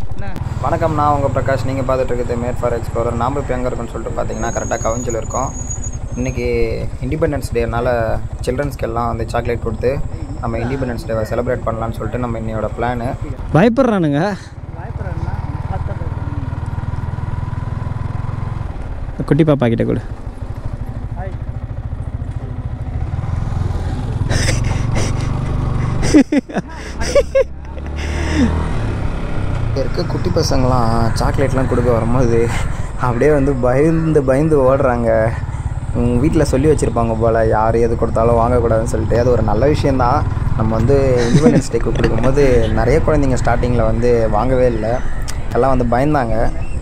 என்ன வணக்கம் நான் உங்கள் பிரகாஷ் நீங்கள் பார்த்துட்டு இருக்கிறது மேட் ஃபார் எக்ஸ்ப்ளோரர் நாம் இப்போ எங்கே இருக்கோம்னு சொல்லிட்டு பார்த்தீங்கன்னா கரெக்டாக கவஞ்சில் இருக்கோம் இன்றைக்கி இண்டிபெண்டன்ஸ் டேனால சில்ட்ரன்ஸ்க்கு எல்லாம் வந்து சாக்லேட் கொடுத்து நம்ம இண்டிபெண்டன்ஸ் டேவை செலிப்ரேட் பண்ணலான்னு சொல்லிட்டு நம்ம இன்னையோட பிளானு பயப்படுறானுங்க பயப்படுறேன்னா பார்த்தா குட்டி பாப்பா கிட்ட கொடு ஹாய் இங்க இருக்க குட்டி பசங்களாம் சாக்லேட்லாம் கொடுக்க வரும்போது அப்படியே வந்து பயந்து பயந்து ஓடுறாங்க வீட்டில் சொல்லி வச்சுருப்பாங்க போல் யார் எது கொடுத்தாலும் வாங்கக்கூடாதுன்னு சொல்லிட்டு அது ஒரு நல்ல விஷயந்தான் நம்ம வந்து இண்டிபெண்டன்ஸ் டேக்கு கொடுக்கும்போது நிறைய குழந்தைங்க ஸ்டார்டிங்கில் வந்து வாங்கவே இல்லை எல்லாம் வந்து பயந்தாங்க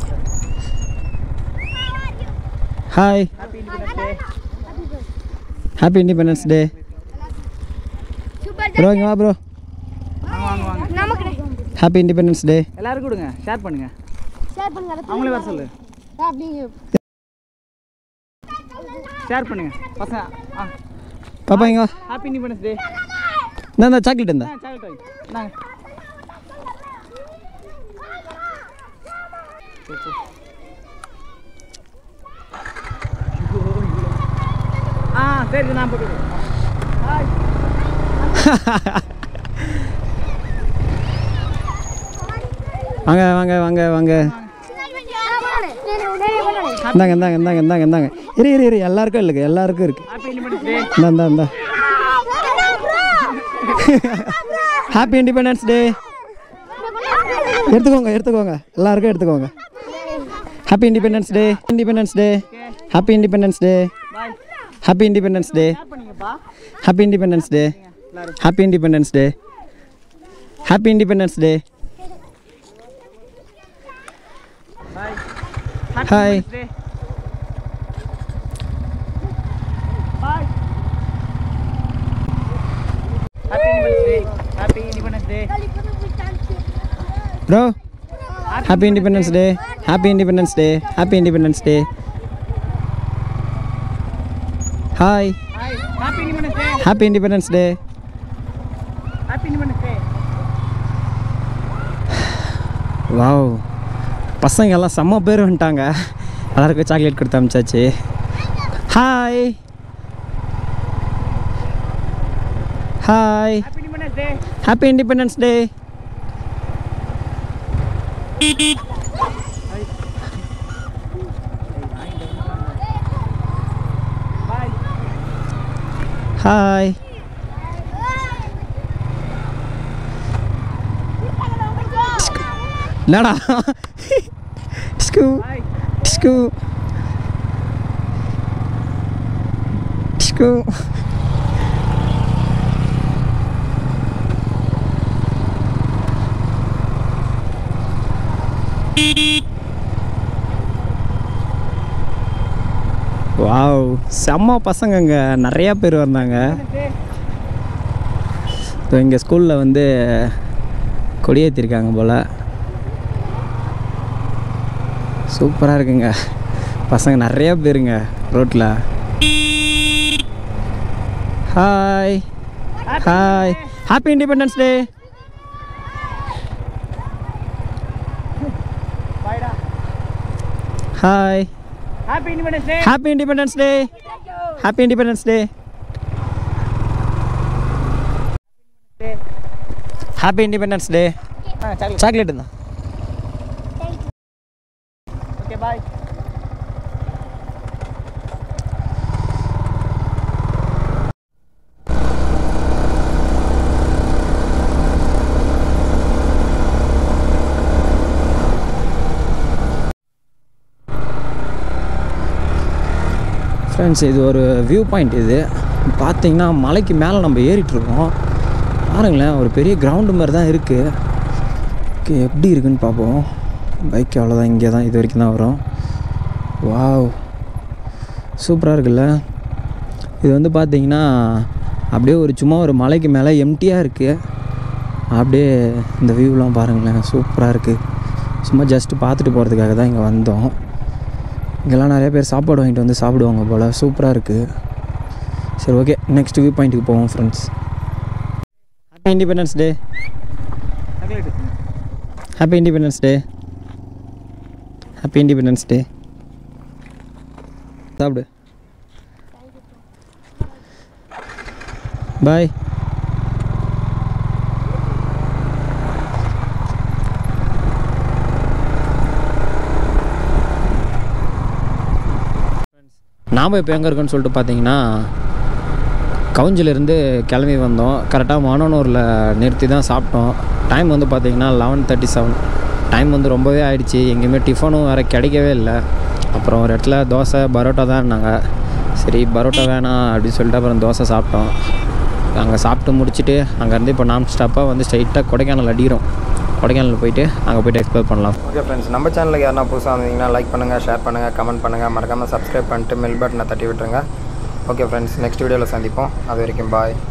hi happy independence day bro இங்கே வா ப்ரோ வாங்க வாங்க வாங்க ஹாப்பி இண்டிபெண்டன்ஸ் டே எல்லாரும் கொடுங்க ஷேர் பண்ணுங்க ஷேர் பண்ணுங்க அவங்களே வர சொல்லு அப்படிங்க ஷேர் பண்ணுங்க பசங்க ஆ பாப்பா இங்கே வா ஹாப்பி இண்டிபெண்டன்ஸ் டே இந்த இந்த சாக்லேட் இந்த ஆ சாக்லேட் வாங்கி நாங்க ஆ சரி நான் போட்டு ஹாய் வாங்க வாங்க வாங்க வாங்க இந்தாங்க இந்தாங்க இந்தாங்க இந்தாங்க இந்தாங்க இரு இரு இரு எல்லாருக்கும் இருக்கு எல்லாருக்கும் இருக்கு ஹாப்பி இண்டிபெண்டன்ஸ் டே இந்தா இந்தா இந்தா ஹாப்பி இண்டிபெண்டன்ஸ் டே எடுத்துக்கோங்க எடுத்துக்கோங்க எல்லாருக்கும் எடுத்துக்கோங்க happy independence day independence day happy independence day bye happy independence day share பண்ணுங்கப்பா happy independence day happy independence day happy independence day bye Hi. Day bye happy independence day happy independence day bro happy independence day happy independence day happy independence day hi hi happy independence day happy independence day happy independence day wow பசங்க எல்லாம் செம்ம பேர் வந்துட்டாங்க எல்லாருக்கும் chocolate கொடுத்து அமிச்சாச்சு hi hi happy independence day happy independence day bye hi என்னடா டிஸ்கு பாய் டிஸ்கு டிஸ்கு வாவ் செம்ம பசங்கங்க நிறையா பேர் வந்தாங்க இப்போ எங்கள் ஸ்கூலில் வந்து கொடியேற்றிருக்காங்க போல் சூப்பராக இருக்குங்க பசங்க நிறைய பேருங்க ரோட்டில் hi hi happy independence day பாய்டா hi happy independence day happy independence day happy independence day happy independence day ஆ சாக்லேட் சாக்லேட் இருந்தா ஓகே பாய் ஃப்ரெண்ட்ஸ் இது ஒரு வியூ பாயிண்ட் இது பார்த்தீங்கன்னா மலைக்கு மேலே நம்ம ஏறிட்டு இருக்கோம் பாருங்களேன் ஒரு பெரிய கிரவுண்டு மாதிரி தான் இருக்குது ஓகே எப்படி இருக்குன்னு பார்ப்போம் பைக் அவ்வளோதான் இங்கே தான் இது வரைக்கும் தான் வரும் வாவ் சூப்பராக இருக்குல்ல இது வந்து பார்த்தீங்கன்னா அப்படியே ஒரு சும்மா ஒரு மலைக்கு மேலே எம்டியாக இருக்குது அப்படியே இந்த வியூலாம் பாருங்களேன் சூப்பராக இருக்குது சும்மா ஜஸ்ட்டு பார்த்துட்டு போகிறதுக்காக தான் இங்கே வந்தோம் இங்கெல்லாம் நிறைய பேர் சாப்பாடு வாங்கிட்டு வந்து சாப்பிடுவாங்க போல் சூப்பராக இருக்குது சரி ஓகே நெக்ஸ்ட் வியூ பாயிண்ட்டுக்கு போவோம் friends happy independence day chocolate happy independence day happy independence day சாப்பிடு பாய் நாம் இப்போ எங்கே இருக்கோன்னு சொல்லிட்டு பார்த்தீங்கன்னா கவுஞ்சிலிருந்து கிளம்பி வந்தோம் கரெக்டாக மணனூரில் நிறுத்தி தான் சாப்பிட்டோம் டைம் வந்து பார்த்தீங்கன்னா லெவன் தேர்ட்டி செவன் டைம் வந்து ரொம்பவே ஆயிடுச்சு எங்கேயுமே டிஃபனும் வேறு கிடைக்கவே இல்லை அப்புறம் ஒரு இடத்துல தோசை பரோட்டா தான் இருந்தாங்க சரி பரோட்டா வேணாம் அப்படின்னு சொல்லிட்டு அப்புறம் தோசை சாப்பிட்டோம் அங்கே சாப்பிட்டு முடிச்சுட்டு அங்கேருந்து இப்போ நான் ஸ்டாப்பாக வந்து ஸ்ட்ரைட்டாக கொடைக்கானல் அடிக்கிறோம் கொடைக்கானல் போயிட்டு அங்கே போயிட்டு எக்ஸ்ப்ளோர் பண்ணலாம் ஓகே ஃப்ரெண்ட்ஸ் நம்ம சேனலுக்கு யாரா புதுசாக வந்தீங்கன்னா லைக் பண்ணுங்கள் ஷேர் பண்ணுங்கள் கமெண்ட் பண்ணுங்கள் மறக்காமல் சப்ஸ்கிரைப் பண்ணிட்டு மெல் பட்டனை தட்டி விட்டுருங்க ஓகே ஃப்ரெண்ட்ஸ் நெக்ஸ்ட் வீடியோவில் சந்திப்போம் அது வரைக்கும் பாய்